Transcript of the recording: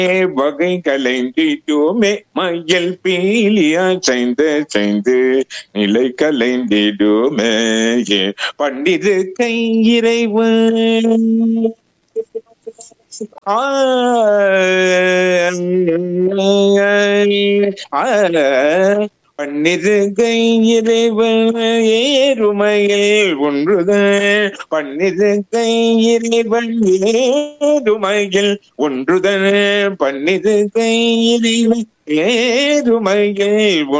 வகை கலைந்திடுமே மையல் பீலியா செய்து செய்து நிலை கலைந்திடுமே பண்டிது கை இறைவன் ஆ, ஆ, பன்னிரு கை இறைவன் ஏறுமையில் ஒன்றுதல் பன்னிரு கை இறைவன் ஏறுமையில் ஒன்றுதல் பன்னிரு கை இறைவன் ஏறுமையில்